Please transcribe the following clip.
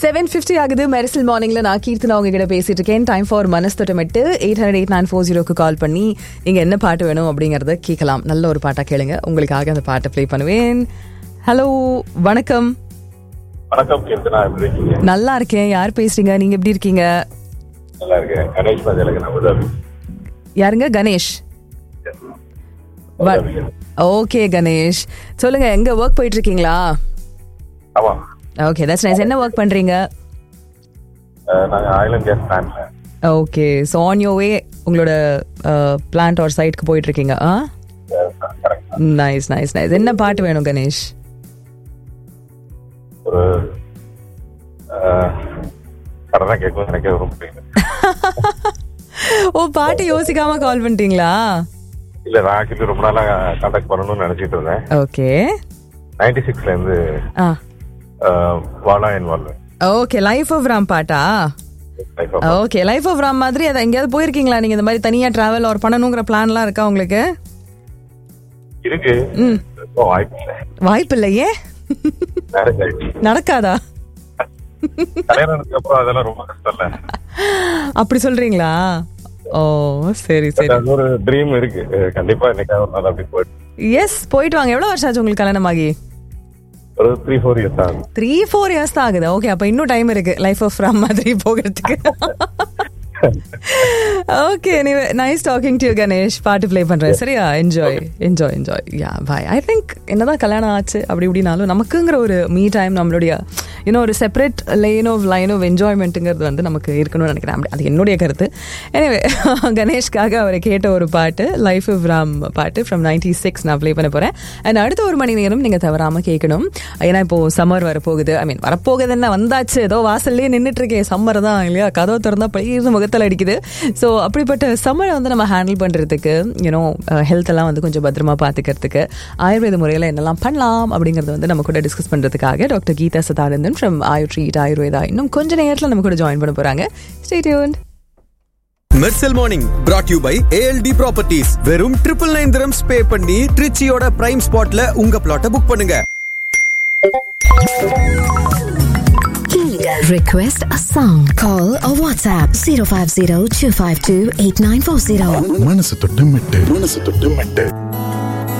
Seven fifty ஆகுது மெரிசல் மார்னிங்ல நான் கீர்த்தனா உங்ககிட்ட பேசிட்டு இருக்கேன் டைம் ஃபார் மனஸ் தொட்டமிட்டு eight hundred eight nine four ஜீரோக்கு கால் பண்ணி நீங்க என்ன பாட்டு வேணும் அப்படிங்கறத கேட்கலாம் நல்ல ஒரு பாட்டா கேளுங்க உங்களுக்காக அந்த பாட்டை ப்ளே பண்ணுவேன் ஹலோ வணக்கம் வணக்கம் கீர்த்தனா எப்படி இருக்கீங்க நல்லா இருக்கேன் யார் பேசுறீங்க நீங்க எப்படி இருக்கீங்க நல்லா இருக்கேன் கணேஷ் மதியலுக்கு நான் உதவி யாருங்க கணேஷ் ஓகே கணேஷ் சொல்லுங்க எங்க ஒர்க் போயிட்டு இருக்கீங்களா ஆமா ஓகே தட்ஸ் நைஸ் என்ன ஒர்க் பண்றீங்க அஹ் நாங்க ஆயில் அண்ட் கேஸ் பிளான்ட்ல okay so on your way உங்களோட பிளான்ட் ஒரு சைட்க்கு போயிட்டு இருக்கீங்க ஆ கரெக்ட் நைஸ் நைஸ் நைஸ் என்ன பாட்டு வேணும் கணேஷ் ஒரு கடனை கேட்கும் எனக்கே ரொம்ப பிடிக்கும் ஓ பாட்டு யோசிக்காம கால் பண்ணிட்டீங்களா இல்ல நான் ஆக்சுவலி ரொம்ப நாளா கான்டாக்ட் பண்ணணும்னு நினைச்சிட்டு இருந்தேன் ஓகே நைன்டி சிக்ஸ்ல இருந்து ஆ அஹ், வாழா என் வாழ்வு ஓகே லைஃப் ஆஃப் ராம் பாட்டா Life of- okay life of Ram மாதிரி அதை எங்கேயாவது போயிருக்கீங்களா நீங்க இந்த மாதிரி தனியா டிராவல் ஒரு பண்ணணுங்கிற பிளான்லாம் இருக்கா உங்களுக்கு இருக்கு இப்போ வாய்ப்பு இல்லை வாய்ப்பு இல்லையே மேரேஜ் ஆயிடுச்சு நடக்காதா கல்யாணத்துக்கு அப்புறம் அதெல்லாம் ரொம்ப கஷ்டம் இல்ல அப்படி சொல்றீங்களா ஓ சரி சரி அது ஒரு ட்ரீம் இருக்கு அஹ், கண்டிப்பா என்னைக்காவது ஒரு நாள் அப்படி போயிட்டு எஸ் போயிட்டு வாங்க எவ்வளவு வருஷம் ஆச்சு உங்களுக்கு கல்யாணம் ஆகி ஒரு த்ரீ ஃபோர் இயர்ஸ் ஆகும் த்ரீ ஃபோர் இயர்ஸ் தான் ஆகுது ஓகே அப்ப இன்னும் டைம் இருக்கு லைஃப் ஆஃப் ராம் மாதிரி போகிறதுக்கு okay anyway nice talking to Ganesh பாட்டு ப்ளே பண்றேன் சரியா enjoy enjoy enjoy yeah bye I think என்னதான் கல்யாணம் ஆச்சு அப்படி இப்படினாலும் நமக்குங்கிற ஒரு மீ டைம் நம்மளுடைய இன்னும் ஒரு separate line of line of என்ஜாய்மெண்ட்டுங்கிறது வந்து நமக்கு இருக்கணும்னு நினைக்கிறேன் அப்படி- அது என்னுடைய கருத்து எனிவே கணேஷ்காக அவர் கேட்ட ஒரு பாட்டு லைஃப் ஆஃப் ராம் பாட்டு ஃப்ரம் நைன்டி சிக்ஸ் நான் ப்ளே பண்ண போறேன் அண்ட் அடுத்த ஒரு மணி நேரம் நீங்க தவறாம கேட்கணும் ஏன்னா இப்போ சம்மர் வரப்போகுது ஐ மீன் வரப்போகுது என்ன வந்தாச்சு ஏதோ வாசல்லே நின்றுட்டு இருக்கேன் சம்மர் தான் இல்லையா கதவை திறந்தா பழிர்னு முகத்தில் அடிக்குது ஸோ அப்படிப்பட்ட சம்மரை வந்து நம்ம ஹேண்டில் பண்றதுக்கு யூனோ ஹெல்த் எல்லாம் வந்து கொஞ்சம் பத்திரமா பார்த்துக்கிறதுக்கு ஆயுர்வேத முறையில் என்னெல்லாம் பண்ணலாம் அப்படிங்கறத வந்து நம்ம கூட டிஸ்கஸ் பண்றதுக்காக doctor Geetha Sadanandan from Ayutreat Ayurveda இன்னும் கொஞ்ச நேரத்தில் நம்ம கூட ஜாயின் பண்ண போறாங்க stay tune Mersal morning brought you by ALT properties வெறும் ட்ரிபிள் நைன் திரம்ஸ் பே பண்ணி ட்ரிச்சியோட பிரைம் ஸ்பாட்ல உங்க பிளாட்டை புக் பண்ணுங்க Request a song. Call or WhatsApp 050 252 8940. மனசு தொட்டு மெட்டு மனசு தொட்டு மெட்டு